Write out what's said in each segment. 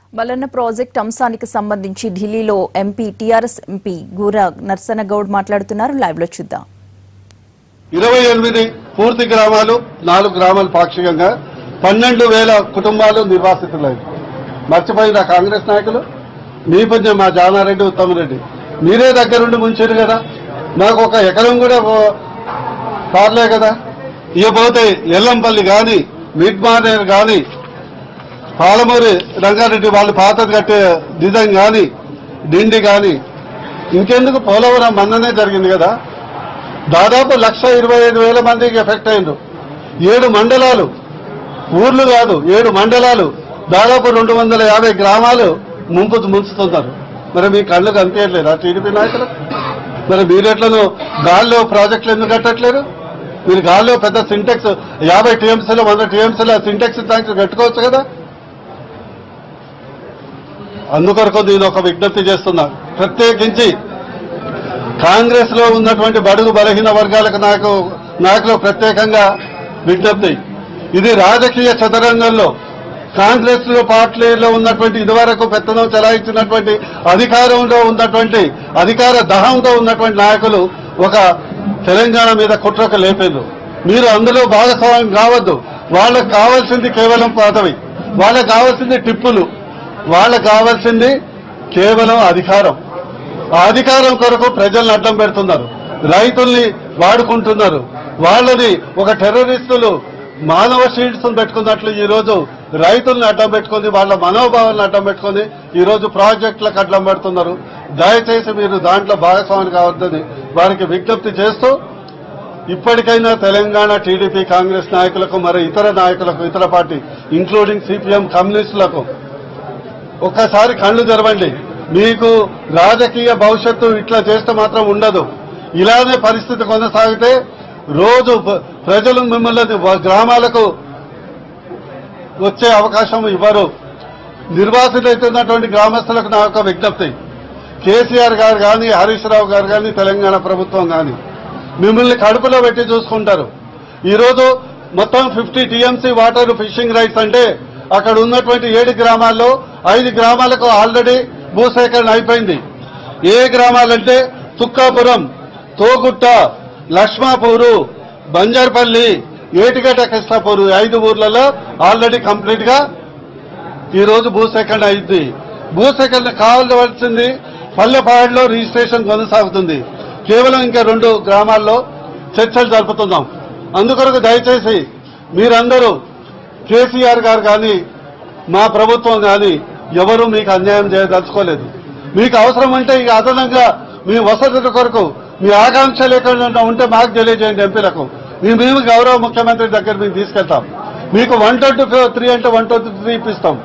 Mallanna project అంశానికి సంబంధించి ఢిల్లీలో ఎంపీ టీఆర్ఎస్ ఎంపీ గూరా నర్సనగౌడ్ మాట్లాడుతున్నారు లైవ్ లో చూద్దాం ఇరవై ఎనిమిది పూర్తి గ్రామాలు నాలుగు గ్రామాలు పాక్షికంగా పన్నెండు వేల కుటుంబాలు నిర్వాసితులయ్యాయి మర్చిపోయిన కాంగ్రెస్ నాయకులు మీ పుణ్యం మా జానారెడ్డి ఉత్తమరెడ్డి మీరే దగ్గరుండి ముంచారు కదా మాకు ఒక ఎకరం కూడా ఓ- పారలే కదా ఇకపోతే ఎల్లంపల్లి కానీ మిడ్మానేర్ కానీ పాలమూరి రంగారెడ్డి వాళ్ళు పాతది కట్టే డిజైన్ కానీ డిండి కానీ ఇంకెందుకు పోలవరం మన్ననే జరిగింది కదా దాదాపు లక్ష ఇరవై ఐదు వేల మందికి ఎఫెక్ట్ అయింది ఏడు మండలాలు ఊర్లు కాదు ఏడు మండలాలు దాదాపు రెండు వందల యాభై గ్రామాలు ముంపు ముంచుతున్నారు మరి మీ కళ్ళు కనిపించట్లేదా టీడీపీ నాయకులు మరి మీరెట్లను గాల్లో ప్రాజెక్టులు ఎందుకు కట్టట్లేరు మీరు గాల్లో పెద్ద సింటెక్స్ యాభై టీఎంసీలో వంద టీఎంసీలో సింటెక్స్ ట్యాంక్స్ కట్టుకోవచ్చు కదా అందుకొరకు నేను ఒక విజ్ఞప్తి చేస్తున్నా ప్రత్యేకించి కాంగ్రెస్ లో ఉన్నటువంటి బడుగు బలహీన వర్గాలకు నాకు నాకులో ప్రత్యేకంగా విజ్ఞప్తి ఇది రాజకీయ చదరంగంలో కాంగ్రెస్ లో పార్టీలో ఉన్నటువంటి ఇదివరకు పెత్తనం చెలాయించినటువంటి అధికారంలో ఉన్నటువంటి అధికార దహంతో ఉన్నటువంటి నాయకులు ఒక తెలంగాణ మీద కుట్రకు లేపారు మీరు అందులో భాగస్వామ్యం కావద్దు వాళ్ళకు కావాల్సింది కేవలం పదవి వాళ్ళకు కావాల్సింది టిప్పులు వాళ్ళకు కావాల్సింది కేవలం అధికారం ఆ అధికారం కొరకు ప్రజల్ని అడ్డం పెడుతున్నారు రైతుల్ని వాడుకుంటున్నారు వాళ్ళని ఒక టెర్రరిస్టులు మానవ షీల్డ్స్ పెట్టుకున్నట్లు ఈ రోజు రైతుల్ని అడ్డం పెట్టుకొని వాళ్ళ మనోభావాలను అడ్డం పెట్టుకొని ఈ రోజు ప్రాజెక్టులకు అడ్డం పెడుతున్నారు దయచేసి మీరు దాంట్లో భాగస్వామి కావద్దని వారికి విజ్ఞప్తి చేస్తూ ఇప్పటికైనా తెలంగాణ టీడీపీ కాంగ్రెస్ నాయకులకు మరి ఇతర నాయకులకు ఇతర పార్టీ ఇంక్లూడింగ్ సిపిఎం కమ్యూనిస్టులకు ఒక్కసారి కళ్ళు తెరవండి మీకు రాజకీయ భవిష్యత్తు ఇట్లా చేస్తే మాత్రం ఉండదు ఇలానే పరిస్థితి కొనసాగితే రోజు ప- ప్రజలు మిమ్మల్ని వ- గ్రామాలకు వచ్చే అవకాశం ఇవ్వరు నిర్వాసితులైతున్నటువంటి గ్రామస్తులకు నా యొక్క విజ్ఞప్తి కేసీఆర్ గారు కానీ హరీష్ రావు గారు కానీ తెలంగాణ ప్రభుత్వం కానీ మిమ్మల్ని కడుపులో పెట్టి చూసుకుంటారు ఈరోజు మొత్తం fifty TMC water fishing rights అంటే అక్కడ ఉన్నటువంటి ఏడు గ్రామాల్లో ఐదు గ్రామాలకు ఆల్రెడీ భూసేకరణ అయిపోయింది ఏ గ్రామాలంటే తుక్కాపురం తోగుట్ట లక్ష్మాపూరు బంజార్పల్లి ఏటిగడ్డ కృష్ణాపూరు ఈ ఐదు ఊర్లలో ఆల్రెడీ కంప్లీట్ గా ఈ రోజు భూసేకరణ అయింది భూసేకరణ కావాల్సింది పల్లెపాడులో రిజిస్ట్రేషన్ కొనసాగుతుంది కేవలం ఇంకా రెండు గ్రామాల్లో చర్చలు జరుపుతున్నాం అందుకొరకు దయచేసి మీరందరూ కేసీఆర్ గారు కానీ మా ప్రభుత్వం కానీ ఎవరు మీకు అన్యాయం చేయదలుచుకోలేదు మీకు అవసరం అంటే ఇక అదనంగా మీ వసతుల కొరకు మీ ఆకాంక్ష లేకుండా ఉంటే మాకు తెలియజేయండి ఎంపీలకు మేము మేము గౌరవ ముఖ్యమంత్రి దగ్గర మేము తీసుకెళ్తాం మీకు వన్ ట్వంటీ త్రీ అంటే వన్ ట్వంటీ త్రీ ఇప్పిస్తాం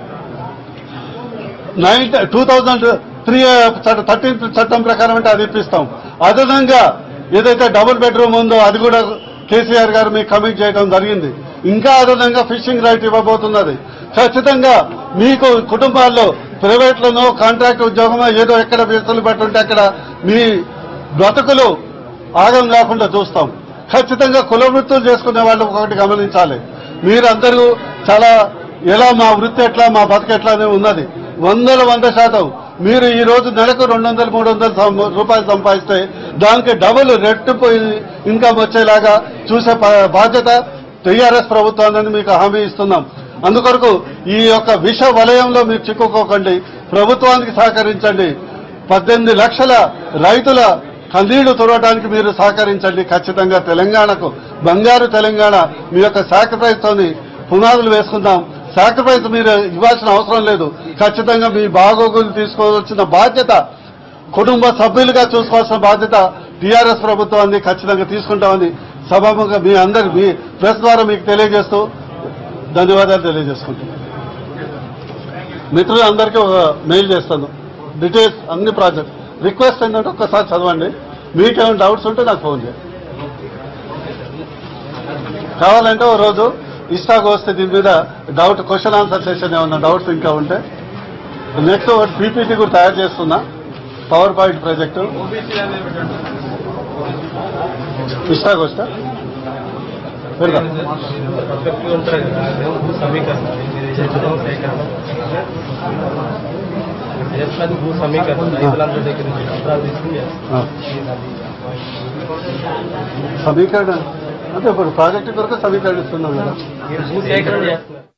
nine two thousand three thirteenth చట్టం ప్రకారం అంటే అది ఇప్పిస్తాం అదనంగా ఏదైతే డబుల్ బెడ్రూమ్ ఉందో అది కూడా కేసీఆర్ గారు మీకు కమిట్ చేయడం జరిగింది ఇంకా అదనంగా ఫిషింగ్ రైట్ ఇవ్వబోతున్నది ఖచ్చితంగా మీకు కుటుంబాల్లో ప్రైవేట్లోనో కాంట్రాక్ట్ ఉద్యోగమో ఏదో ఎక్కడ వ్యక్తులు పెట్టుంటే అక్కడ మీ బ్రతుకులు ఆగం కాకుండా చూస్తాం ఖచ్చితంగా కుల వృత్తులు చేసుకునే వాళ్ళు ఒకటి గమనించాలి మీరందరూ చాలా ఎలా మా వృత్తి ఎట్లా మా బతుకు ఎట్లా అని ఉన్నది వందల వంద శాతం మీరు ఈ రోజు నెలకు రెండు వందలు మూడు వందలు సం- రూపాయలు సంపాదిస్తే దానికి డబుల్ రెట్టింపు ఇన్కమ్ వచ్చేలాగా చూసే ప- బాధ్యత టీఆర్ఎస్ ప్రభుత్వాన్ని మీకు హామీ ఇస్తున్నాం అందుకొరకు ఈ యొక్క విష వలయంలో మీరు చిక్కుకోకండి ప్రభుత్వానికి సహకరించండి పద్దెనిమిది లక్షల రైతుల కన్నీళ్లు తుడవడానికి మీరు సహకరించండి ఖచ్చితంగా తెలంగాణకు బంగారు తెలంగాణ మీ యొక్క సాక్రిఫైస్ తోని పునాదులు వేసుకుందాం సాక్రిఫైస్ మీరు ఇవ్వాల్సిన అవసరం లేదు ఖచ్చితంగా మీ బాగోగులు తీసుకోవాల్సిన బాధ్యత కుటుంబ సభ్యులుగా చూసుకోవాల్సిన బాధ్యత టీఆర్ఎస్ ప్రభుత్వాన్ని ఖచ్చితంగా తీసుకుంటామని సభాముఖంగా మీ అందరి మీ ప్రెస్ ద్వారా మీకు తెలియజేస్తూ ధన్యవాదాలు తెలియజేసుకుంటున్నాను మిత్రులందరికీ ఒక మెయిల్ చేస్తాను డీటెయిల్స్ అన్ని ప్రాజెక్ట్ రిక్వెస్ట్ ఏంటంటే ఒక్కసారి చదవండి మీకేమైనా డౌట్స్ ఉంటే నాకు ఫోన్ చేయండి కావాలంటే ఓ రోజు ఇష్టాకు వస్తే దీని మీద డౌట్ క్వశ్చన్ ఆన్సర్ సెషన్ ఏమన్నా డౌట్స్ ఇంకా ఉంటే నెక్స్ట్ ఒకటి పీపీటీ కూడా తయారు చేస్తున్నా పవర్ పాయింట్ ప్రాజెక్టు ఇష్టాకు వస్తా పెడదాం పర్ఫెక్ట్గా ఉంటారు కదా అదేమో భూ సమీకరణ మీరు చెప్పడం సేకరణ చేస్తున్నది భూ సమీకరణ రైతులందరి దగ్గర నుంచి పత్రాలు తీసుకుని చేస్తారు. ఆ. సమీకరణ అంటే ఇప్పుడు ప్రాజెక్టు కొరకు సమీకరణ ఇస్తున్నాం కదా మీరు భూ సేకరణ చేస్తున్నారు